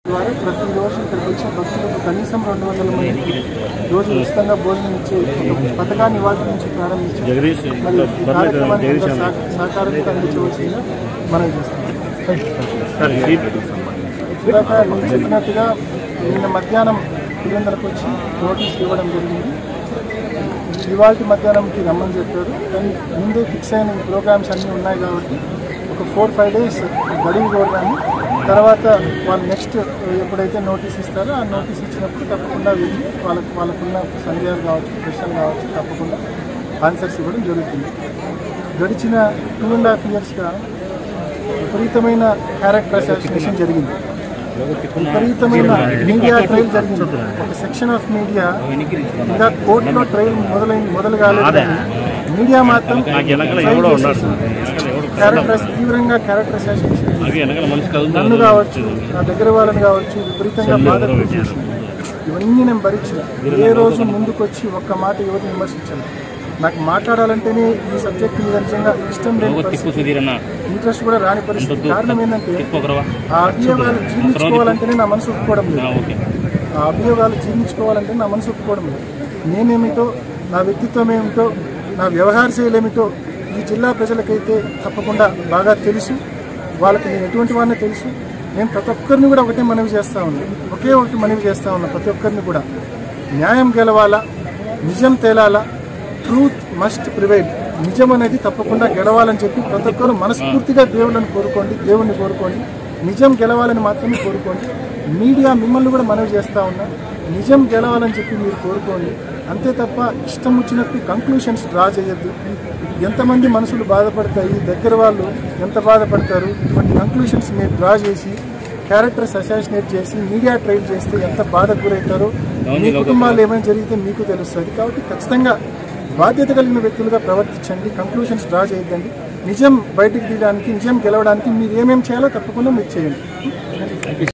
ద్వారా ప్రతిరోజు ఇక్కడికి వచ్చిన భక్తులకు కనీసం రెండు వందల మందికి రోజు ఉచితంగా భోజనం ఇచ్చే ఒక పథకాన్ని ఇవాళ నుంచి ప్రారంభించి జగదీష్ మరి ఈ కార్యక్రమానికి అందరూ సహ- సహకారంగా అందించవలసిందిగా మనం చేస్తాం సార్ సీట్ ఇందాక నేను చెప్పినట్టుగా నిన్న మధ్యాహ్నం పులివెందులకు వచ్చి నోటీస్ ఇవ్వడం జరిగింది ఇవాళ మధ్యాహ్నంకి రమ్మని చెప్పారు కానీ ముందే ఫిక్స్ అయిన ప్రోగ్రామ్స్ అన్నీ ఉన్నాయి కాబట్టి ఒక ఫోర్ ఫైవ్ డేస్ గడువు కోరగానే తర్వాత వాళ్ళు నెక్స్ట్ ఎప్పుడైతే నోటీస్ ఇస్తారో ఆ నోటీస్ ఇచ్చినప్పుడు తప్పకుండా వెళ్ళి వాళ్ళకు వాళ్ళకున్న సందేహాలు కావచ్చు ప్రశ్నలు కావచ్చు తప్పకుండా ఆన్సర్స్ ఇవ్వడం జరుగుతుంది గడిచిన టూ అండ్ హాఫ్ ఇయర్స్గా విపరీతమైన క్యారెక్టర్ అసాసినేషన్ జరిగింది విపరీతమైన మీడియా ట్రయల్ జరిగింది ఒక సెక్షన్ ఆఫ్ మీడియా ఇంకా కోర్టులో ట్రయల్ మొదలైన మొదలు కాలేదు కానీ మీడియా మాత్రం నాకు వెనకాల ఎవడో ఉన్నాడు వెనకాల ఎవడో క్యారెక్టర్ తీవ్రంగా క్యారెక్టర్ అసాసినేషన్ నాకు వెనకాల మనిషి నన్ను కదులుతాడు కావచ్చు నా దగ్గర వాళ్ళని కావచ్చు విపరీతంగా బాధ చేసింది ఇవన్నీ నేను భరించిన ఏ రోజు ముందుకొచ్చి ఒక్క మాట ఎవరిని విమర్శించాను నాకు మాట్లాడాలంటేనే ఈ సబ్జెక్ట్ మీద నిజంగా ఇష్టం లేని పరిస్థితి ఇంట్రెస్ట్ కూడా రాని పరిస్థితి కారణం ఏంటంటే ఆ అభియోగాలు జీర్ణించుకోవాలంటేనే నా మనసు ఒప్పుకోవడం లేదు ఆ అభియోగాలు జీర్ణించుకోవాలంటే నా మనసు ఒప్పుకోవడం లేదు నేనేమిటో నా వ్యక్తిత్వం ఏమిటో నా వ్యవహార శైలి ఏమిటో ఈ జిల్లా ప్రజలకైతే తప్పకుండా బాగా తెలుసు వాళ్ళకి నేను ఎటువంటి వాడిని తెలుసు నేను ప్రతి ఒక్కరిని కూడా ఒకటే మనవి చేస్తా ఉన్నాను ఒకే ఒకటి మనవి చేస్తా ఉన్నా ప్రతి ఒక్కరిని కూడా న్యాయం గెలవాలా నిజం తేలాలా ట్రూత్ మస్ట్ ప్రివైల్ నిజం అనేది తప్పకుండా గెలవాలని చెప్పి ప్రతి ఒక్కరు మనస్ఫూర్తిగా దేవుళ్ళని కోరుకోండి దేవుణ్ణి కోరుకోండి నిజం గెలవాలని మాత్రమే కోరుకోండి మీడియా మిమ్మల్ని కూడా మనవి చేస్తా ఉన్నా నిజం గెలవాలని చెప్పి మీరు కోరుకోండి అంతే తప్ప ఇష్టం వచ్చినట్టు కంక్లూషన్స్ డ్రా చేయొద్దు ఎంతమంది మనసులు బాధపడతాయి దగ్గర వాళ్ళు ఎంత బాధపడతారు ఇటువంటి కంక్లూషన్స్ మీరు డ్రా చేసి క్యారెక్టర్స్ అసాసినేట్ చేసి మీడియా ట్రైల్ చేస్తే ఎంత బాధకు గురవుతారో మీ కుటుంబాలు ఏమైనా జరిగితే మీకు తెలుస్తుంది కాబట్టి ఖచ్చితంగా బాధ్యత కలిగిన వ్యక్తులుగా ప్రవర్తించండి కంక్లూషన్స్ డ్రా చేయొద్దండి నిజం బయటకు తీయడానికి నిజం గెలవడానికి మీరు ఏమేమి చేయాలో తప్పకుండా మీరు చేయండి